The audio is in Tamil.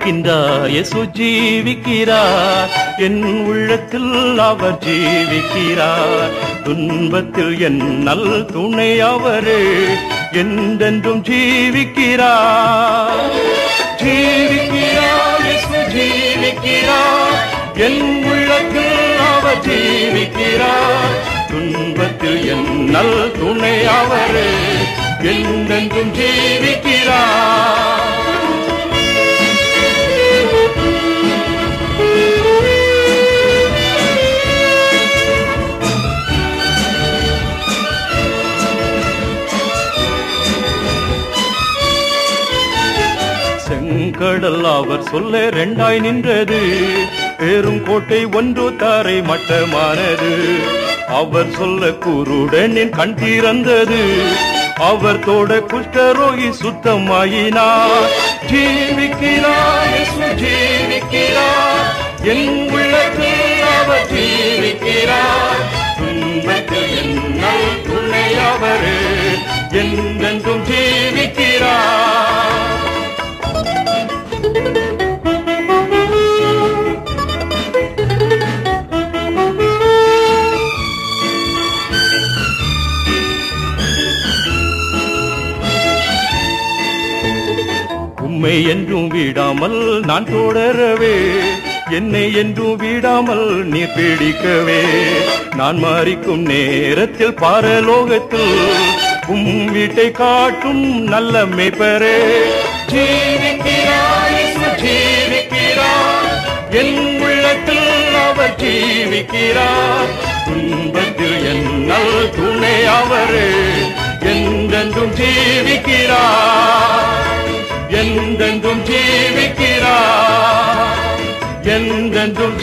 ஜீவிக்கின்றார் இயேசு ஜீவிக்கிறார் என் உள்ளத்தில் அவர் ஜீவிக்கிறார் துன்பத்தில் என் நல் துணை அவரே என்றென்றும் ஜீவிக்கிறார் ஜீவிக்கிறார் இயேசு ஜீவிக்கிறார் என் உள்ளத்தில் அவர் ஜீவிக்கிறார் துன்பத்தில் என் நல் துணை அவரே என்றென்றும் ஜீவிக்கிறார் செங்கடல் அவர் சொல்ல ரெண்டாய் நின்றது பெரும் கோட்டை ஒன்று தாரை மட்டமானது அவர் சொல்ல குருடனின் கண் திறந்தது அவர் தோட குஷ்டரோகி சுத்தமாயினார் ஜீவிக்கிறார் இயேசு ஜீவிக்கிறார் என் உள்ளத்தில் அவர் ஜீவிக்கிறார் துன்பத்தில் என்னை துணை அவரே என்றென்றும் ஜீவிக்கிறார் உம்மை என்றும் விடாமல் நான் தொடரவே என்னை என்றும் விடாமல் நீர் பிடிக்கவே நான் மாறிக்கும் நேரத்தில் பாரலோகத்தில் உம் வீட்டை காட்டும் நல்ல மேய்ப்பரே ஜீவிக்கிறார் இயேசு ஜீவிக்கிறார் என் உள்ளத்தில் அவர் ஜீவிக்கிறார் துன்பத்தில் என் நல் துணை அவரே என்றென்றும் ஜீவிக்கிறார் என்றென்றும் ஜீவிக்கிறார் என்றென்றும்